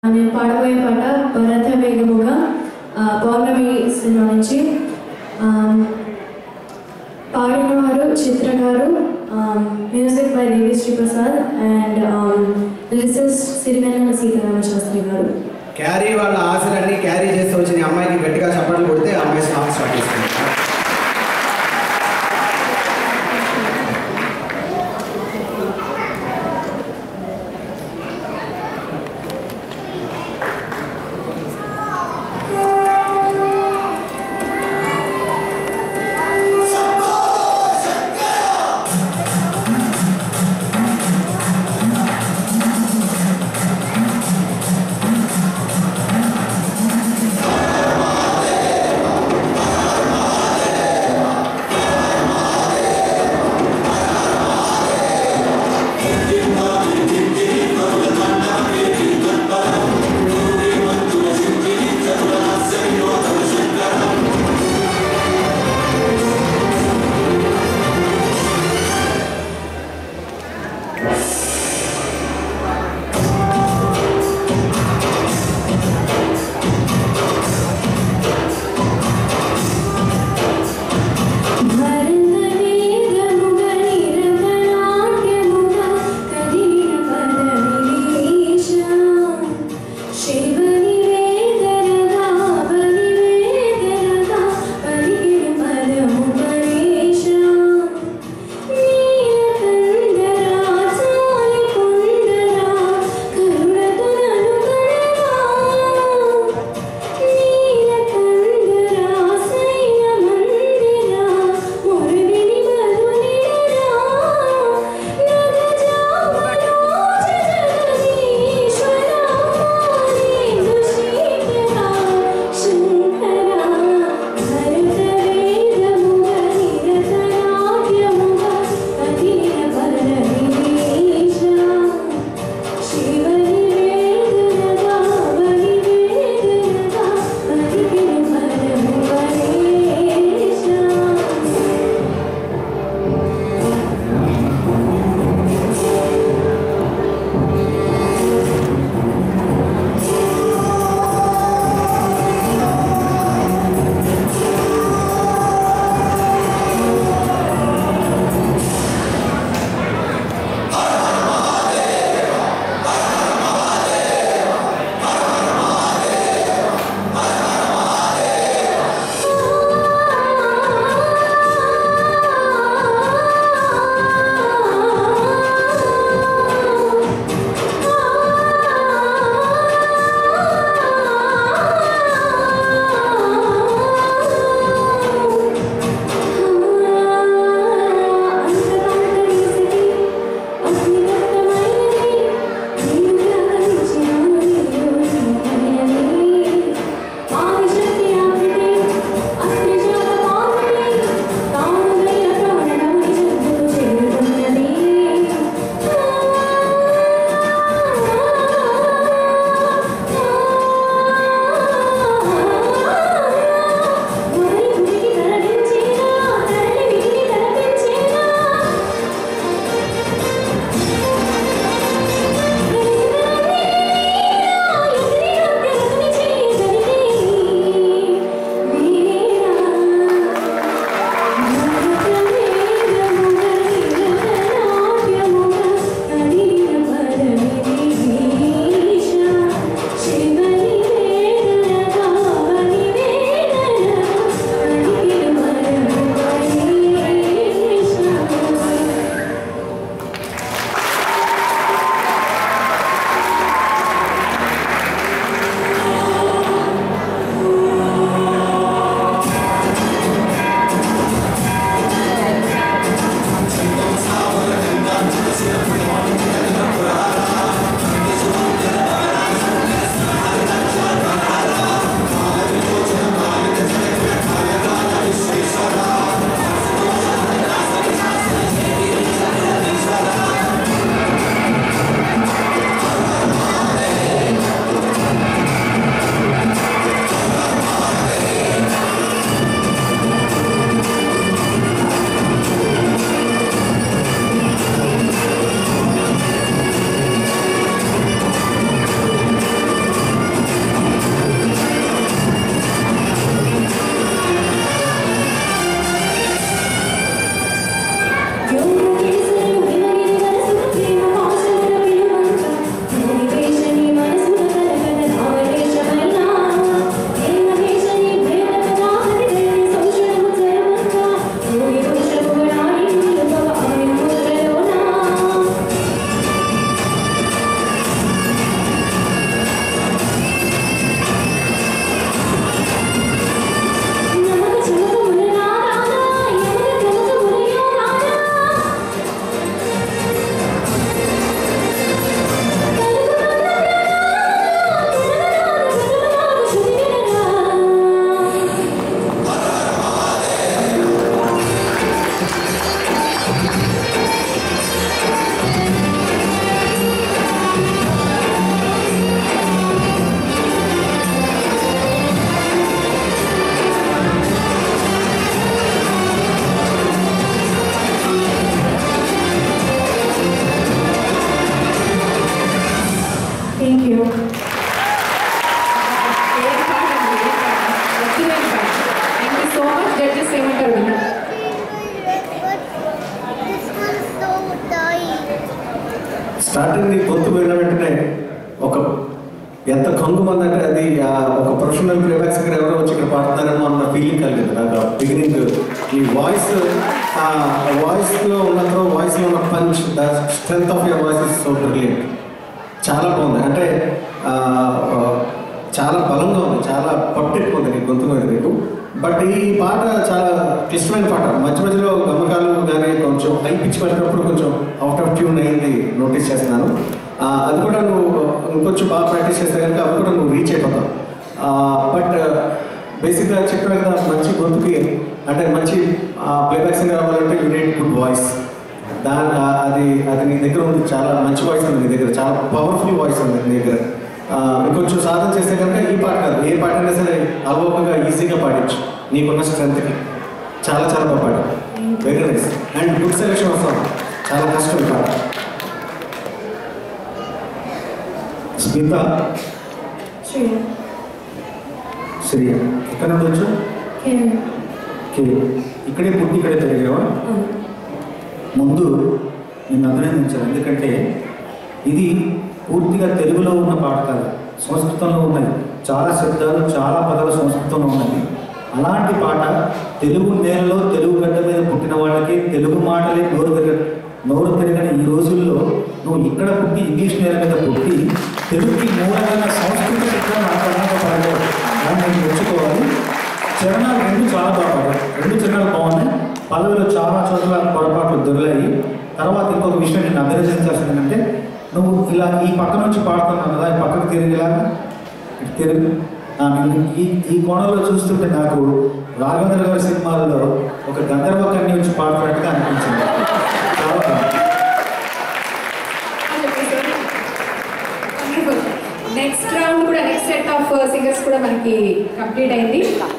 నేను పాడబోయే పాట భరత వేగముగా ఆ, పౌర్ణమి సినిమా నుంచి ఆమ్, పాడిన వారు చిత్ర గారు music by Devi Sri Prasad and lyricist Sirivennela Seetharama Sastry గారు క్యారీ వాళ్ళ ఆశలన్నీ క్యారీ చేస్తూ వచ్చిన ఈ అమ్మాయికి గట్టిగా చప్పట్లు కొడితే ఆ అమ్మాయి సాంగ్ స్టార్ట్ చేస్తుంది Shambho స్టార్టింగ్ నీ గొంతు పోయిన వెంటనే ఒక ఎంత కంగు మందంటే అది ఆ, ఒక ప్రొఫెషనల్ ప్లేబ్యాక్ సింగర్ ఎవరో వచ్చి ఇక్కడ పాడుతున్నారేమో అన్న ఫీలింగ్ కలిగింది నాకు బిగినింగ్ ఈ వాయిస్ ఆ వాయిస్లో ఉన్నంత వాయిస్లో ఉన్న punch the strength of your voice is so brilliant చాలా బాగుంది అంటే ఆ, ఆ, చాలా బలంగా ఉంది చాలా పట్టెక్కువ ఉంది నీ గొంతు మీద నీకు బట్ ఈ పాట చాలా క్లిష్టమైన పాట మధ్య మధ్యలో గమకాలు కానీ కొంచెం హై పిచ్ పట్టినప్పుడు కొంచెం అవుట్ ఆఫ్ ట్యూన్ అయింది నోటీస్ చేస్తున్నాను ఆ, అది కూడా నువ్వు ఇంకొంచెం బాగా ప్రాక్టీస్ చేస్తే కనుక అది కూడా నువ్వు రీచ్ అయిపోతావు బట్ బేసిక్గా చెప్పాను కదా మంచి గొంతుకి అంటే మంచి ప్లేబ్యాక్ సింగర్ అవ్వాలంటే యూ నీడ్ గుడ్ వాయిస్ దాని ఆ, అది అది నీ దగ్గర ఉంది చాలా మంచి వాయిస్ ఉంది నీ దగ్గర చాలా పవర్ఫుల్ వాయిస్ ఉంది నీ దగ్గర ఆ, ఇంకొంచెం సాధన చేస్తే కనుక ఈ పాట కాదు ఏ పాట అయినా సరే అలవోకగా ఈజీగా పాడించు నీకున్న స్ట్రెంత్కి చాలా చాలా బాగా పాడు very nice and good selection వస్తాం చాలా కష్టం ఈ పాట స్మిత శ్రీ శ్రీ ఎక్కడ నుండి వచ్చు కేరళ కే ఇక్కడే పుట్టి ఇక్కడే పెరిగావా అవును ముందు నేను అభినందించాను ఎందుకంటే ఇది పూర్తిగా తెలుగులో ఉన్న పాట కాదు సంస్కృతంలో ఉన్నాయి చాలా శబ్దాలు చాలా పదాలు సంస్కృతంలో ఉన్నాయి అలాంటి పాట తెలుగు నేలలో తెలుగు గడ్డ మీద పుట్టిన వాళ్ళకి తెలుగు మాటలే నోరు తిరగ నోరు తిరగని ఈ రోజుల్లో నువ్వు ఇక్కడ పుట్టి ఇంగ్లీష్ నేల మీద పుట్టి తెలుగుకి మూలమైన సంస్కృత శబ్దాలు నాకు అర్థం దాన్ని నేను మెచ్చుకోవాలి చరణాలు రెండు చాలా బాగా పాడారు రెండు చరణాలు బాగున్నాయి పల్లవిలో చాలా చోట్ల పొరపాట్లు దొరికాయి తర్వాత ఇంకొక విషయం నేను అభినందించాల్సింది ఏంటంటే నువ్వు ఇలా ఈ పక్క నుంచి పాడుతున్నావు కదా ఈ పక్కకు తిరిగిలాగా ఇటు తిరిగి ఆ, నేను ఈ ఈ కోణంలో చూస్తుంటే నాకు రాఘవేంద్ర గారి సినిమాల్లో ఒక గంధర్వ కన్య నుంచి పాడుతున్నట్టుగా అనిపించింది చాలా బాగుంది. నెక్స్ట్ రౌండ్ కూడా నెక్స్ట్ సెట్ ఆఫ్ సింగర్స్ కూడా మనకి కంప్లీట్ అయింది